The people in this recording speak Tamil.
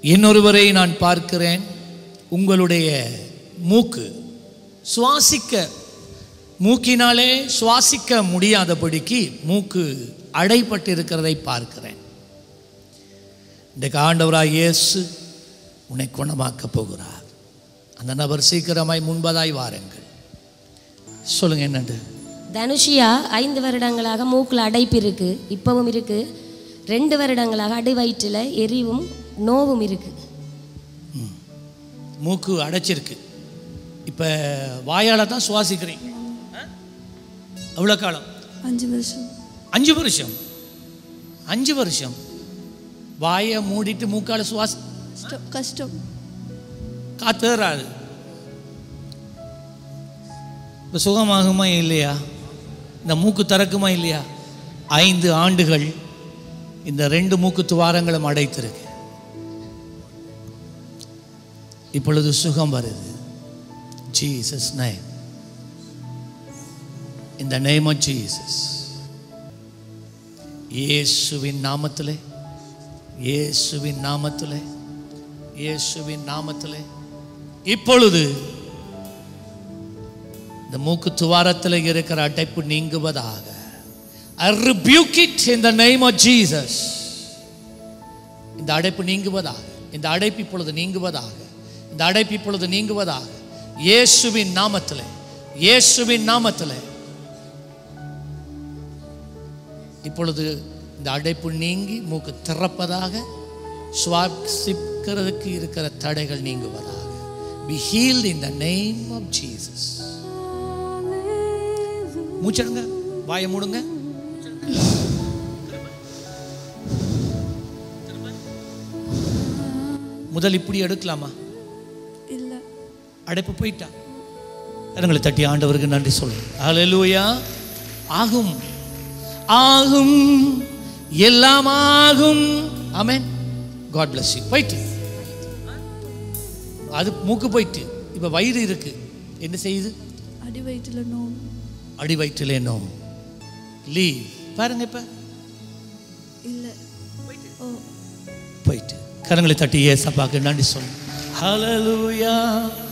இன்னொருவரை நான் பார்க்கிறேன் உங்களுடைய மூக்கு சுவாசிக்க மூக்கினாலே சுவாசிக்க முடியாதபடிக்கு மூக்கு அடைப்பட்டிருக்கிறதை பார்க்கிறேன் இன்றைக்கு ஆண்டவராய் இயேசு உன்னை குணமாக்கப் போகிறார் அந்த நபர் சீக்கிரமாய் முன்பதாய் வாருங்கள் சொல்லுங்க என்னண்டு தனுஷியா ஐந்து வருடங்களாக மூக்கில் அடைப்பு இருக்கு இப்பவும் இருக்கு ரெண்டு வருடங்களாக அடி வயிற்றில் எரிவும் நோவும் இருக்கு மூக்கு அடைச்சிருக்கு இப்போ வாயால் தான் சுவாசிக்கிறீங்க அவ்வளோ காலம் அஞ்சு வருஷம் அஞ்சு வருஷம் அஞ்சு வருஷம் வாயை மூடிட்டு மூக்கால சுவாசி கஷ்டம் கஷ்டம் காத்துறாது இப்போ சுகமாகுமா இல்லையா இந்த மூக்கு திறக்குமா இல்லையா ஐந்து ஆண்டுகள் இந்த ரெண்டு மூக்கு துவாரங்களும் அடைத்திருக்கு இப்பொழுது சுகம் வருது ஜீசஸ் நேம் இந்த நேம் ஆஃப் ஜீசஸ் இயேசுவின் நாமத்திலே இயேசுவின் நாமத்திலே இயேசுவின் நாமத்திலே இப்பொழுது இந்த மூக்கு துவாரத்தில் இருக்கிற அடைப்பு நீங்குவதாக I rebuke it in the name of Jesus. இந்த அடைப்பு நீங்குவதாக இந்த அடைப்பு இப்பொழுது நீங்குவதாக இந்த அடைப்பு இப்பொழுது நீங்குவதாக இயேசுவின் நாமத்திலே இயேசுவின் நாமத்திலே இப்பொழுது இந்த அடைப்பு நீங்கி மூக்கு திறப்பதாக சுவாசிக்கிறதுக்கு இருக்கிற தடைகள் நீங்குவதாக be healed in the name of Jesus மூச்சடுங்க வாயை மூடுங்க முதல் இப்படி எடுக்கலாமா இல்லை அடைப்பு போயிட்டா கரங்களை தட்டி ஆண்டவருக்கு நன்றி சொல்லுங்க ஹalleluya ஆகும் ஆகும் எல்லாம் ஆகும் ஆமென் காட் bless you போயிட்டு அது மூக்கு போயிட்டு இப்போ வயிறு இருக்கு என்ன செய்யுது அடி வயிற்றில் நோவு அடி வயிற்றிலே நோ லீவ் பாருங்க இப்ப இல்லை ஓ போயிட்டு கரங்களை தட்டி ஏசப்பாக்கு நன்றி சொல்லுங்க ஹalleluya